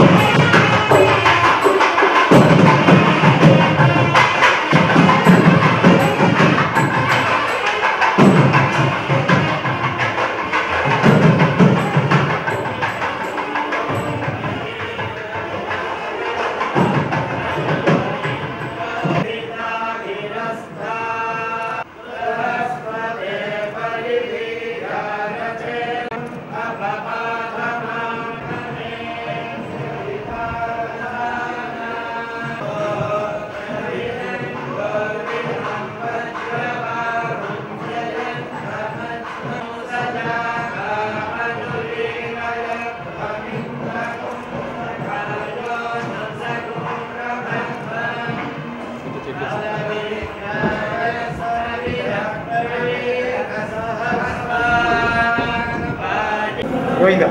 గోవిందా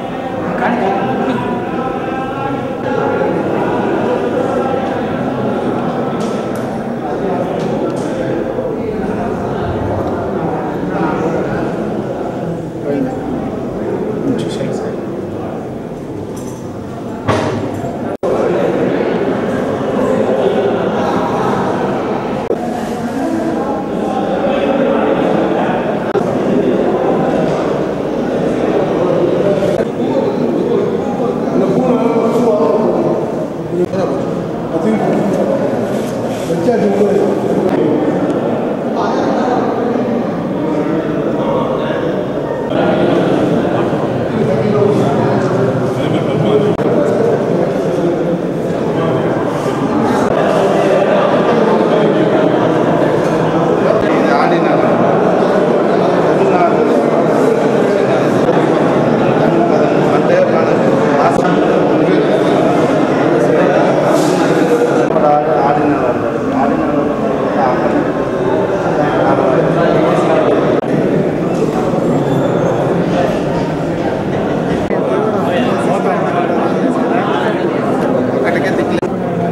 గోవిందా చూసాను సార్ ఒకటికే దిక్కులే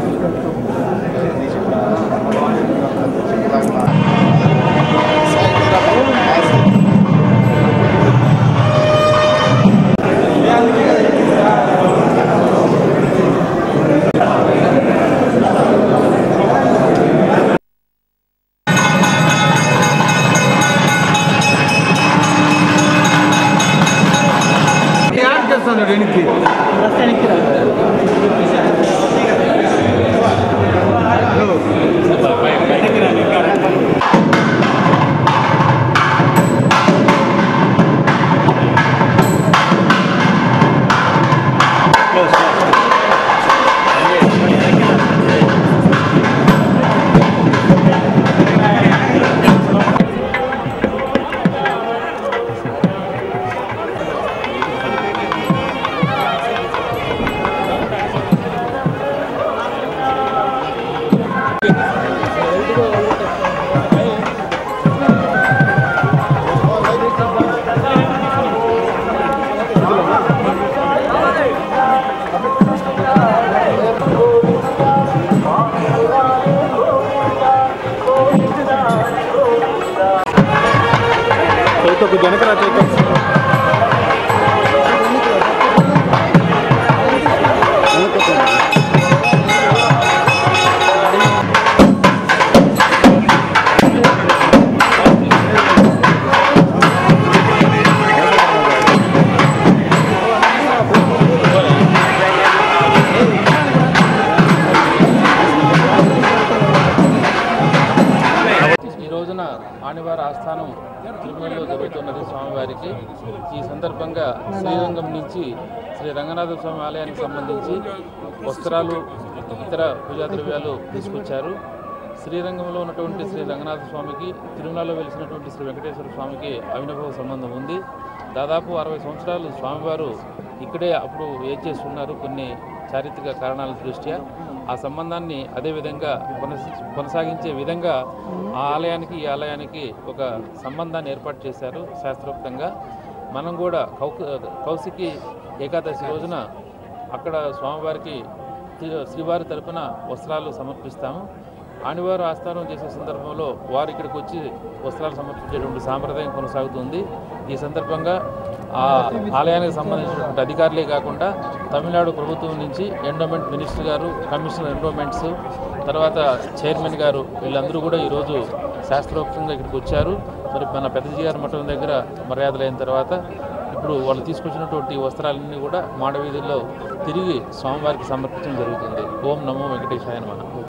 ఈ రోజున ఆనివార ఆస్థానం తిరుమలలో జరుగుతున్నది స్వామివారికి ఈ సందర్భంగా శ్రీరంగం నుంచి శ్రీ రంగనాథ స్వామి ఆలయానికి సంబంధించి వస్త్రాలు ఇతర పూజా ద్రవ్యాలు తీసుకొచ్చారు శ్రీరంగంలో ఉన్నటువంటి శ్రీ రంగనాథ స్వామికి తిరుమలలో వెలిసినటువంటి శ్రీ వెంకటేశ్వర స్వామికి అవినభవ సంబంధం ఉంది దాదాపు అరవై సంవత్సరాలు స్వామివారు ఇక్కడే అప్పుడు ఏం చేస్తున్నారు కొన్ని చారిత్రక కారణాల దృష్ట్యా ఆ సంబంధాన్ని అదేవిధంగా కొనస కొనసాగించే విధంగా ఆ ఆలయానికి ఈ ఆలయానికి ఒక సంబంధాన్ని ఏర్పాటు చేశారు శాస్త్రోక్తంగా మనం కూడా కౌ కౌశికి ఏకాదశి రోజున అక్కడ స్వామివారికి శ్రీ- శ్రీవారి తరపున వస్త్రాలు సమర్పిస్తాము ఆనివారు ఆస్థానం చేసే సందర్భంలో వారు ఇక్కడికి వచ్చి వస్త్రాలు సమర్పించేటువంటి సాంప్రదాయం కొనసాగుతుంది ఈ సందర్భంగా ఆ ఆలయానికి సంబంధించినటువంటి అధికారులే కాకుండా తమిళనాడు ప్రభుత్వం నుంచి ఎండోమెంట్ మినిస్టర్ గారు కమిషనర్ ఎండోమెంట్స్ తర్వాత చైర్మన్ గారు వీళ్ళందరూ కూడా ఈరోజు శాస్త్రోక్తంగా ఇక్కడికి వచ్చారు మరి మన పెద్దజీ గారి మఠం దగ్గర మర్యాదలు అయిన తర్వాత ఇప్పుడు వాళ్ళు తీసుకొచ్చినటువంటి వస్త్రాలన్నీ కూడా మాడవీధుల్లో తిరిగి స్వామివారికి సమర్పించడం జరుగుతుంది ఓం నమో వెంకటేశాయ నమః